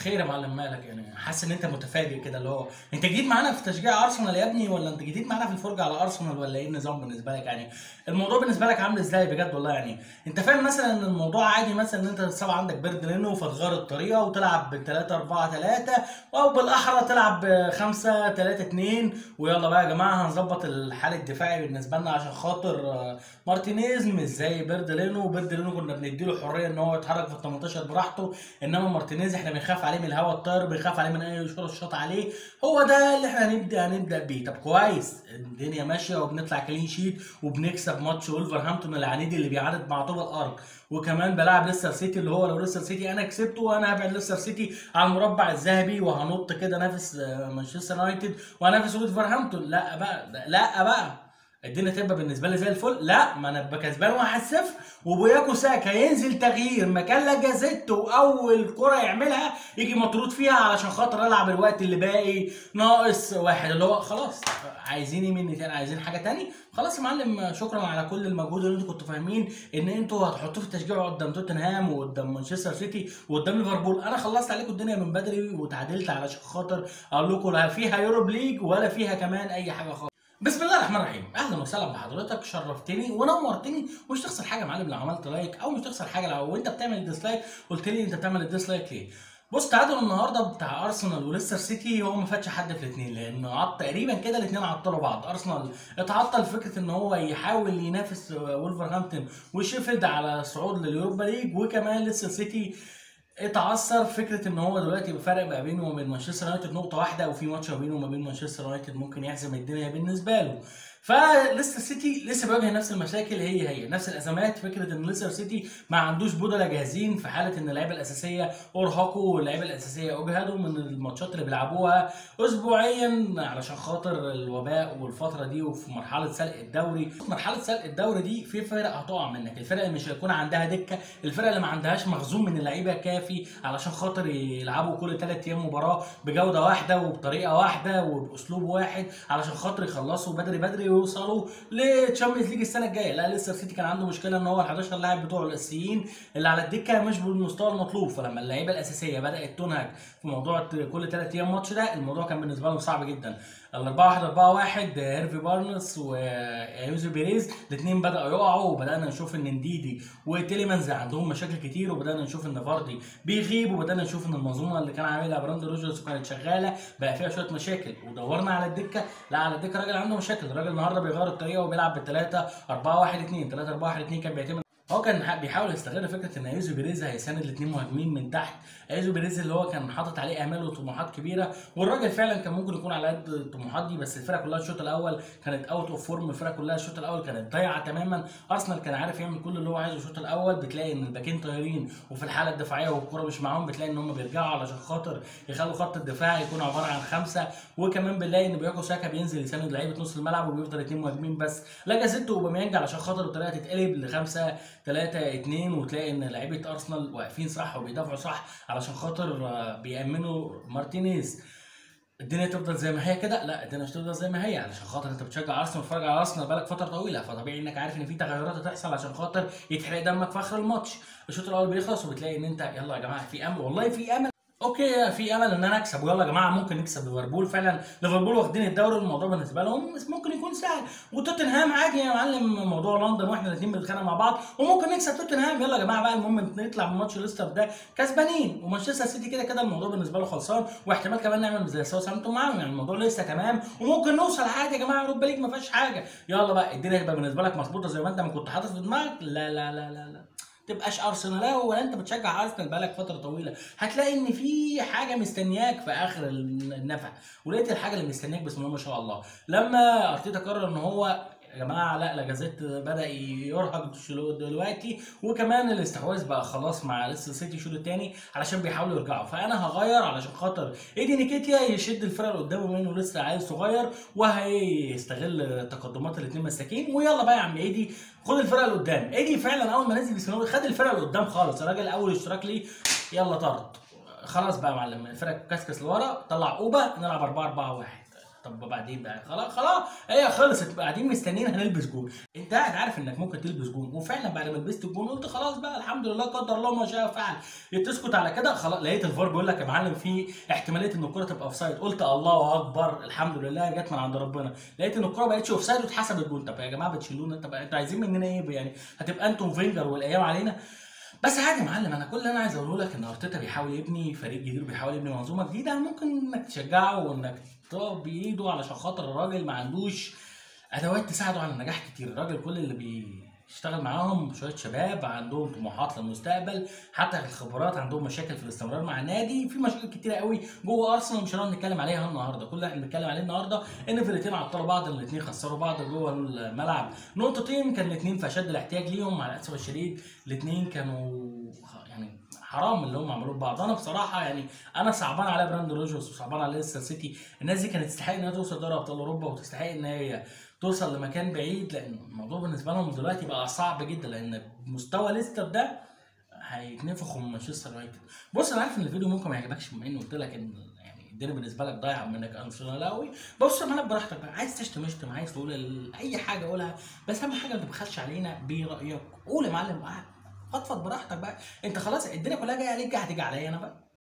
خير يا معلم مالك يعني حاسس ان انت متفاجئ كده اللي هو انت جديد معانا في تشجيع ارسنال يا ابني ولا انت جديد معانا في الفرجه على ارسنال ولا ايه النظام بالنسبه لك يعني الموضوع بالنسبه لك عامل ازاي بجد والله يعني انت فاهم مثلا ان الموضوع عادي مثلا ان انت تصاب عندك برد لانه فتغير الطريقه وتلعب ب 3 4 3 او بالاحرى تلعب ب 5 3 2 ويلا بقى يا جماعه هنظبط الحال الدفاعي بالنسبه لنا عشان خاطر آه، مارتينيز مش زي بيردلينو بيردلينو كنا بنديله حريه ان هو يتحرك في ال 18 براحته انما مارتينيز احنا بنخاف عليه من الهواء الطاير بنخاف عليه من اي شوط شاط عليه هو ده اللي احنا هنبدا هنبدا بيه طب كويس الدنيا ماشيه وبنطلع كلين شيت وبنكسب ماتش ولفرهامبتون العنيد اللي بيعاند مع طوب الارض وكمان بلعب ليستر سيتي اللي هو لو ليستر سيتي انا كسبته وانا هبعد ليستر سيتي على المربع الذهبي وهنط كده نافس آه، مانشستر يونايتد وانافس ولفرهامبتون لا بقى لا بقى الدنيا تبقى بالنسبه لي زي الفل لا ما انا ابقى كسبان 1-0 وبوياكو ساكا ينزل تغيير مكان لاجازيتو واول كره يعملها يجي مطرود فيها علشان خاطر العب الوقت اللي باقي ناقص واحد اللي هو خلاص عايزين ايه مني تاني عايزين حاجه تاني خلاص يا معلم شكرا على كل المجهود اللي انتوا كنتوا فاهمين ان انتوا هتحطوه في التشجيع قدام توتنهام وقدام مانشستر سيتي وقدام ليفربول انا خلصت عليكم الدنيا من بدري وتعادلت علشان خاطر اقول لكم لا فيها يوروب ليج ولا فيها كمان اي حاجه خالص بسم الله الرحمن الرحيم اهلا وسهلا بحضرتك شرفتني ونورتني مش تخسر حاجه يا معلم لو عملت لايك او مش تخسر حاجه لو انت بتعمل الديسلايك قلت لي انت بتعمل الديسلايك ليه بص تعادل النهارده بتاع ارسنال وليستر سيتي هو ما فاتش حد في الاثنين لانه عط تقريبا كده الاثنين عطلوا بعض ارسنال اتعطل فكره ان هو يحاول ينافس وولفرهامبتون وشيفيلد على صعود لليوروبا ليج وكمان ليستر سيتي اتعثر فكره ان هو دلوقتي بفرق ما بينه وبين مانشستر يونايتد نقطه واحده وفي ماتش ما بينه وما بين مانشستر يونايتد ممكن يحسم الدنيا بالنسبه له فليستر سيتي لسه بيواجه نفس المشاكل هي هي نفس الازمات فكره ان ليستر سيتي ما عندوش بدلاء جاهزين في حاله ان اللعيبه الاساسيه ارهقوا واللعيبه الاساسيه اجهدوا من الماتشات اللي بيلعبوها اسبوعيا علشان خاطر الوباء والفتره دي وفي مرحله سلق الدوري في مرحله سلق الدوري دي في فرق هتقع منك الفرق اللي مش هيكون عندها دكه الفرق اللي ما عندهاش مخزون من اللعيبه كافي علشان خاطر يلعبوا كل ثلاث ايام مباراه بجوده واحده وبطريقه واحده وباسلوب واحد علشان خاطر يخلصوا بدري بدري ويوصلوا لتشامبيونز ليج السنه الجايه لا لسه سيتي كان عنده مشكله ان هو ال 11 لاعب بتوعه الاساسيين اللي على الدكه مش بالمستوى المطلوب فلما اللعيبه الاساسيه بدات تنهج في موضوع كل ثلاث ايام ماتش ده الموضوع كان بالنسبه لهم صعب جدا ال 4 1 4 1 هيرفي بارنس ويوزي بيريز الاثنين بداوا يقعوا وبدانا نشوف ان نديدي وتيليمانز عندهم مشاكل كتير وبدانا نشوف ان فاردي بيغيب وبدانا نشوف ان المنظومه اللي كان عاملها براند روجرز وكانت شغاله بقى فيها شويه مشاكل ودورنا على الدكه لا على الدكه الراجل عنده مشاكل الراجل النهارده بيغير الطريقه وبيلعب بالثلاثه 4 1 2 3 4 1 2 كان بيعتمد هو كان بيحاول يستغل فكره ان ايزو بيريز هيساند الاثنين مهاجمين من تحت ايزو بيريز اللي هو كان حاطط عليه امال وطموحات كبيره والراجل فعلا كان ممكن يكون على قد الطموحات دي بس الفرقه كلها الشوط الاول كانت اوت اوف فورم الفرقه كلها الشوط الاول كانت ضايعه تماما ارسنال كان عارف يعمل كل اللي هو عايزه الشوط الاول بتلاقي ان الباكين طايرين وفي الحاله الدفاعيه والكره مش معاهم بتلاقي ان هم بيرجعوا علشان خاطر يخلوا خط الدفاع يكون عباره عن خمسه وكمان بنلاقي ان بياكو ساكا بينزل يساند لعيبه نص الملعب وبيفضل اثنين مهاجمين بس لاجازيت وباميانج علشان خاطر الطريقه تتقلب لخمسه ثلاثه اثنين وتلاقي ان لعيبه ارسنال واقفين صح وبيدافعوا صح علشان خاطر آه، بيامنوا مارتينيز الدنيا تفضل زي ما هي كده لا الدنيا مش تفضل زي ما هي علشان خاطر انت بتشجع ارسنال وتتفرج على ارسنال بقالك فتره طويله فطبيعي انك عارف ان في تغيرات هتحصل عشان خاطر يتحرق دمك في اخر الماتش الشوط الاول بيخلص وبتلاقي ان انت يلا يا جماعه في امل والله في امل اوكي في امل ان انا اكسب ويلا يا جماعه ممكن نكسب ليفربول فعلا ليفربول واخدين الدوري الموضوع بالنسبه لهم ممكن يكون سهل وتوتنهام عادي يا معلم موضوع لندن واحنا الاثنين بنتخانق مع بعض وممكن نكسب توتنهام يلا يا جماعه بقى المهم نطلع من ماتش ليستر ده كسبانين ومانشستر سيتي كده كده الموضوع بالنسبه له خلصان واحتمال كمان نعمل زي ساوثهامبتون معاهم يعني الموضوع لسه تمام وممكن نوصل عادي يا جماعه اوروبا ليج ما فيهاش حاجه يلا بقى الدنيا تبقى بالنسبه لك مظبوطه زي ما انت ما كنت حاطط في دماغك لا لا لا لا لا تبقاش ارسنالاوي ولا انت بتشجع ارسنال بقالك فتره طويله هتلاقي ان في حاجه مستنياك في اخر النفق ولقيت الحاجه اللي مستنياك بسم الله ما شاء الله لما ارتيتا قرر ان هو يا جماعه لا لاجازيت بدا يرهق دلوقتي وكمان الاستحواذ بقى خلاص مع لسه سيتي الشوط الثاني علشان بيحاولوا يرجعوا فانا هغير علشان خاطر ايدي نيكيتيا يشد الفرقه اللي قدامه منه لسه عيل صغير وهيستغل تقدمات الاثنين مساكين ويلا بقى يا عم ايدي خد الفرقه اللي قدام ايدي فعلا اول ما نزل بسم الله خد الفرقه اللي قدام خالص الراجل اول اشتراك ليه يلا طرد خلاص بقى يا معلم الفرقه كسكس لورا طلع اوبا نلعب 4 4 1 طب وبعدين بقى خلاص خلاص هي خلصت قاعدين مستنيين هنلبس جون انت قاعد عارف انك ممكن تلبس جون وفعلا بعد ما لبست الجون قلت خلاص بقى الحمد لله قدر الله ما شاء فعل تسكت على كده خلاص لقيت الفار بيقول لك يا معلم في احتماليه ان الكره تبقى اوف سايد قلت الله اكبر الحمد لله جت من عند ربنا لقيت ان الكره ما بقتش اوف سايد واتحسبت جون طب يا جماعه بتشيلونا طب انتوا عايزين مننا ايه يعني هتبقى انتم فينجر والايام علينا بس عادي يا معلم انا كل اللي انا عايز اقوله لك ان ارتيتا بيحاول يبني فريق جديد وبيحاول يبني منظومه جديده ممكن انك تشجعه وانك تقف بايده علشان خاطر الراجل ما عندوش ادوات تساعده على النجاح كتير الراجل كل اللي بيشتغل معاهم شويه شباب عندهم طموحات للمستقبل حتى الخبرات عندهم مشاكل في الاستمرار مع النادي في مشاكل كتيره قوي جوه ارسنال مش هنقعد نتكلم عليها النهارده كل اللي احنا بنتكلم عليه النهارده ان فرقتين عطلوا بعض الاثنين خسروا بعض جوه الملعب نقطتين كان الاثنين في اشد الاحتياج ليهم مع الاسف الشديد الاثنين كانوا يعني حرام اللي هم عملوه ببعض انا بصراحه يعني انا صعبان على براند روجرز وصعبان على ليستر سيتي الناس دي كانت تستحق انها توصل دوري ابطال اوروبا وتستحق ان هي توصل لمكان بعيد لان الموضوع بالنسبه لهم دلوقتي بقى صعب جدا لان مستوى ليستر ده هيتنفخوا من مانشستر يونايتد بص انا عارف ان الفيديو ممكن ما يعجبكش بما اني قلت لك ان يعني الدنيا بالنسبه لك ضايعه منك انشيلوتي بص مالك براحتك بقى عايز تشتم اشتم عايز تقول اي حاجه قولها بس اهم حاجه ما تبخلش علينا برايك قول يا معلم فضفض براحتك بقى انت خلاص الدنيا كلها جايه عليك هتيجي عليا انا بقى